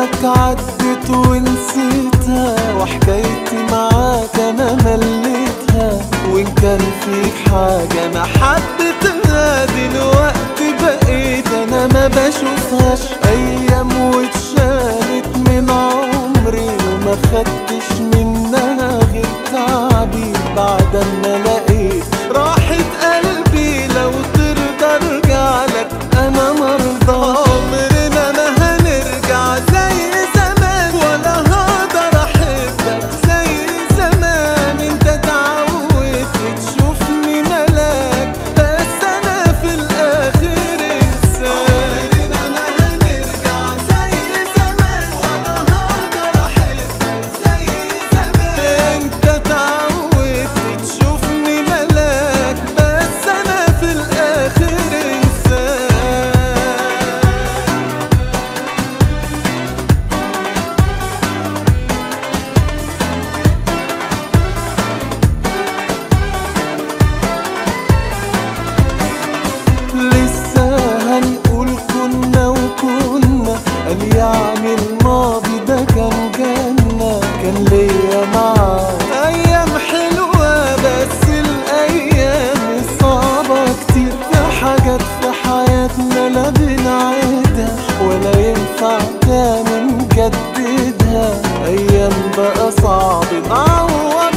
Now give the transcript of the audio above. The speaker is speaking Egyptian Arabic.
معاك عدت ونسيتها وحكايتي معاك انا مليتها وان كان فيك حاجة ما حبيتها دلوقتي بقيت انا ما بشوفهاش ايام واتشالت من عمري وما خدتش منها غير تعبي بعد ما لقيت راحة قلبي لو ترضى ارجع لك انا مرضى عمرنا ما هنرجع زي زمان ولا هقدر احبك زي زمان انت اتعودت تشوفني ملاك بس انا في الاخر انسان عمرنا ما هنرجع زي زمان ولا هقدر احبك زي زمان انت اتعودت تشوفني ملاك بس انا في الاخر انسان لسه هنقول كنا وكنا قال يعني الماضي ده كان جنة كان ليا معاه أيام حلوة بس الأيام الصعبة كتير في حاجات في حياتنا لا بنعيدها ولا ينفع تاني نجددها أيام بقى صعب نعوض